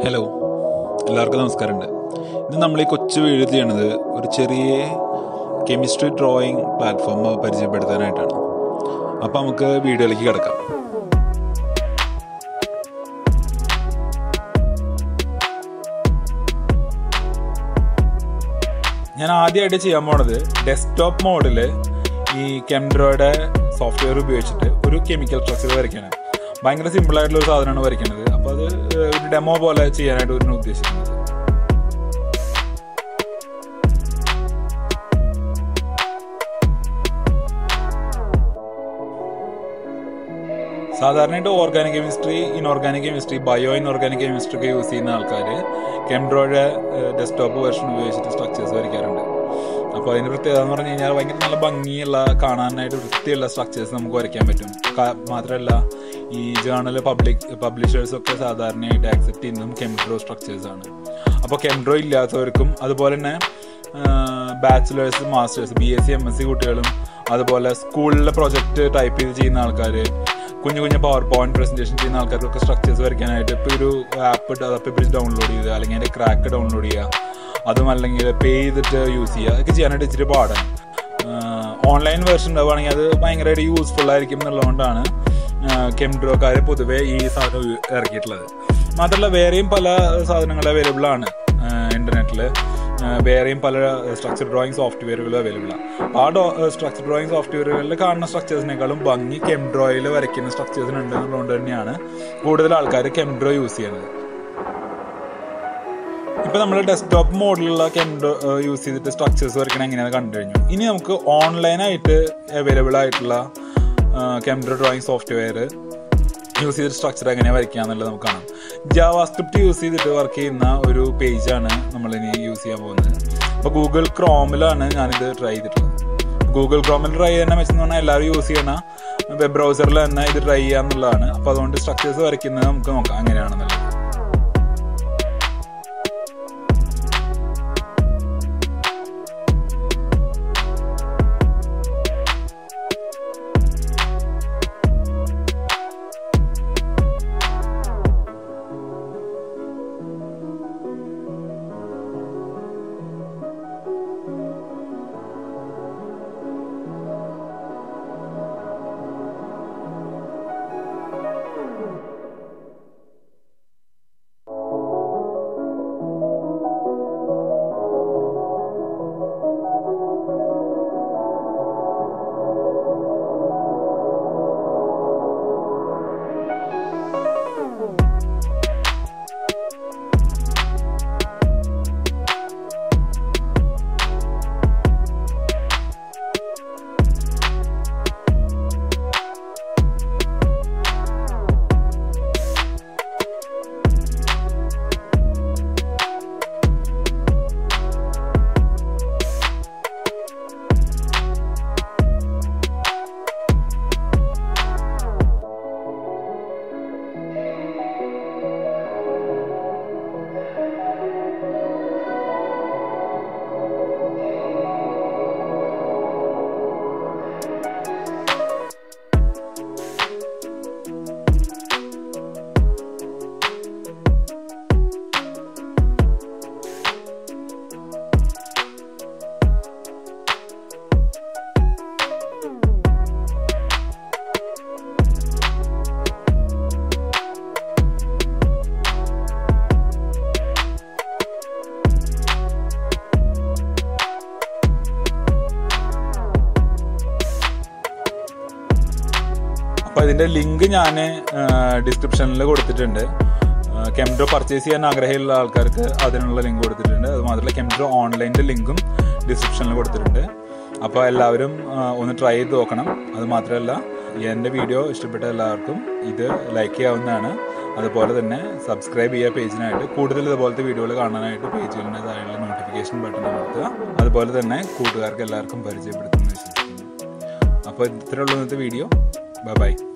hello എല്ലാവർക്കും നമസ്കാരമുണ്ട് ഇന്ന് നമ്മൾ ഈ കൊച്ചു വീഡിയോ ചെയ്യണത് ഒരു ചെറിയ കെമിസ്ട്രി ഡ്രോയിങ് പ്ലാറ്റ്ഫോം പരിചയപ്പെടുത്താനായിട്ടാണ് അപ്പോൾ നമുക്ക് വീഡിയോയിലേക്ക് കിടക്കാം ഞാൻ ആദ്യമായിട്ട് ചെയ്യാൻ പോണത് ഡെസ്ക്ടോപ്പ് മോഡിൽ ഈ കെംഡ്രോയുടെ സോഫ്റ്റ്വെയർ ഉപയോഗിച്ചിട്ട് ഒരു കെമിക്കൽ സ്ട്രക്ചർ വരയ്ക്കാനാണ് ഭയങ്കര സിമ്പിൾ ആയിട്ടുള്ള ഒരു സാധനമാണ് വരയ്ക്കുന്നത് അപ്പോൾ അത് ഒരു ഡെമോ പോലെ ചെയ്യാനായിട്ട് ഒരു ഉദ്ദേശിക്കുന്നത് സാധാരണയായിട്ട് organic chemistry inorganic chemistry bio inorganic chemistry ഒക്കെ യൂസ് ചെയ്യുന്ന ആൾക്കാർ കെംഡ്രോയുടെ ഡെസ്ക്ടോപ്പ് വെർഷൻ ഉപയോഗിച്ചിട്ട് സ്ട്രക്ചേഴ്സ് വരയ്ക്കാറുണ്ട് അപ്പോൾ അതിന് പ്രത്യേകത എന്ന് പറഞ്ഞു കഴിഞ്ഞാൽ ഭയങ്കര നല്ല ഭംഗിയുള്ള കാണാനായിട്ട് വൃത്തിയുള്ള സ്ട്രക്ചേഴ്സ് നമുക്ക് വരയ്ക്കാൻ പറ്റും ക- മാത്രമല്ല ഈ ജേണൽ പബ്ലിക് പബ്ലിഷേഴ്സ് ഒക്കെ സാധാരണയായിട്ട് ആക്സെപ്റ്റ് ചെയ്യുന്നതും കെംഡ്രോ സ്ട്രക്ചേഴ്സ് ആണ് അപ്പോൾ കെംഡ്രോ ഇല്ലാത്തവർക്കും അതുപോലെ തന്നെ bachelors masters B S C M S C കുട്ടികളും അതുപോലെ സ്കൂളിലെ പ്രൊജക്റ്റ് ടൈപ്പ് ചെയ്ത് ചെയ്യുന്ന ആൾക്കാർ കുഞ്ഞു കുഞ്ഞു പവർ പോയിന്റ് പ്രസന്റേഷൻ ചെയ്യുന്ന ആൾക്കാർക്കൊക്കെ സ്ട്രക്ചേഴ്സ് വരയ്ക്കാനായിട്ട് ഇപ്പോൾ ഒരു ആപ്പ് ആപ്പ് വെച്ച് ഡൗൺലോഡ് ചെയ്ത് അല്ലെങ്കിൽ അതിൻ്റെ ക്രാക്ക് ഡൗൺലോഡ് ചെയ്യുക അതും അല്ലെങ്കിൽ പേ ചെയ്തിട്ട് യൂസ് ചെയ്യുക അതൊക്കെ ചെയ്യാനായിട്ട് ഇച്ചിരി പാടാണ് ഓൺലൈൻ വേർഷൻ ഉണ്ടാവുകയാണെങ്കിൽ അത് ഭയങ്കരമായിട്ട് യൂസ്ഫുൾ ആയിരിക്കും എന്നുള്ളതുകൊണ്ടാണ് കെംഡ്രോക്കാർ പൊതുവേ ഈ സാധനം ഉ- ഇറക്കിയിട്ടുള്ളത് മാത്രമല്ല വേറെയും പല സാധനങ്ങൾ അവൈലബിൾ ആണ് ഇൻ്റർനെറ്റിൽ വേറെയും പല സ്ട്രക്ചർ ഡ്രോയിങ് സോഫ്റ്റ്വെയറുകൾ അവൈലബിൾ ആണ് അപ്പോൾ ആ ഡോ സ്ട്രക്ചർ ഡ്രോയിങ് സോഫ്റ്റ്വെയറുകളിൽ കാണുന്ന സ്ട്രക്ചേഴ്സിനേക്കാളും ഭംഗി കെംഡ്രോയിൽ വരയ്ക്കുന്ന സ്ട്രക്ചേഴ്സിന് ഉണ്ട് എന്നുള്ളതുകൊണ്ട് തന്നെയാണ് കൂടുതൽ ആൾക്കാർ കെംഡ്രോ യൂസ് ചെയ്യുന്നത് ഇപ്പൊ നമ്മൾ ഡെസ്ക്ടോപ്പ് മോഡിലുള്ള കെൻഡോ യൂസ് ചെയ്തിട്ട് സ്ട്രക്ചേഴ്സ് വരയ്ക്കണം എങ്ങനെയാണെന്ന് കണ്ടു കഴിഞ്ഞു ഇനി നമുക്ക് ഓൺലൈനായിട്ട് അവൈലബിൾ ആയിട്ടുള്ള കെംഡ്രോ ഡ്രോയിങ് സോഫ്റ്റ്വെയർ യൂസ് ചെയ്തിട്ട് സ്ട്രക്ചർ എങ്ങനെയാണ് വരയ്ക്കുക എന്നുള്ളത് നമുക്ക് കാണാം ജാവാ സ്ക്രിപ്റ്റ് യൂസ് ചെയ്തിട്ട് വർക്ക് ചെയ്യുന്ന ഒരു പേജാണ് നമ്മൾ ഇനി യൂസ് ചെയ്യാൻ പോകുന്നത് അപ്പോൾ ഗൂഗിൾ ക്രോമിലാണ് ഞാനിത് ട്രൈ ചെയ്തിട്ടുള്ളത് ഗൂഗിൾ ക്രോമിൽ ട്രൈ ചെയ്യുന്ന വെച്ചെന്ന് പറഞ്ഞാൽ എല്ലാവരും യൂസ് ചെയ്യണ വെബ് ബ്രൗസറിൽ തന്നെ ഇത് ട്രൈ ചെയ്യുക എന്നുള്ളതാണ് അപ്പോൾ അതുകൊണ്ട് സ്ട്രക്ചേഴ്സ് വരയ്ക്കുന്നത് നമുക്ക് നോക്കാം അങ്ങനെയാണെന്നുള്ളത് അപ്പോൾ ഇതിൻ്റെ ലിങ്ക് ഞാൻ ഡിസ്ക്രിപ്ഷനിൽ കൊടുത്തിട്ടുണ്ട് കെംഡ്രോ പർച്ചേസ് ചെയ്യാൻ ആഗ്രഹമുള്ള ആൾക്കാർക്ക് അതിനുള്ള ലിങ്ക് കൊടുത്തിട്ടുണ്ട് അത് മാത്രമല്ല കെംഡ്രോ ഓൺലൈൻ്റെ ലിങ്കും ഡിസ്ക്രിപ്ഷനിൽ കൊടുത്തിട്ടുണ്ട് അപ്പോൾ എല്ലാവരും ആ, ഒന്ന് ട്രൈ ചെയ്ത് നോക്കണം അത് മാത്രമല്ല എൻ്റെ വീഡിയോ ഇഷ്ടപ്പെട്ട എല്ലാവർക്കും ഇത് ലൈക്ക് ചെയ്യാവുന്നതാണ് അതുപോലെ തന്നെ സബ്സ്ക്രൈബ് ചെയ്യുക പേജിനായിട്ട് കൂടുതൽ ഇതുപോലത്തെ വീഡിയോകൾ കാണാനായിട്ട് പേജുകളുടേതായുള്ള നോട്ടിഫിക്കേഷൻ ബട്ടൺ അമർത്തുക അതുപോലെ തന്നെ കൂട്ടുകാർക്ക് എല്ലാവർക്കും പരിചയപ്പെടുത്തുമെന്ന് വിശ്വസിക്കുന്നു അപ്പോൾ ഇത്രയുള്ള ഇന്നത്തെ വീഡിയോ ബൈ ബൈ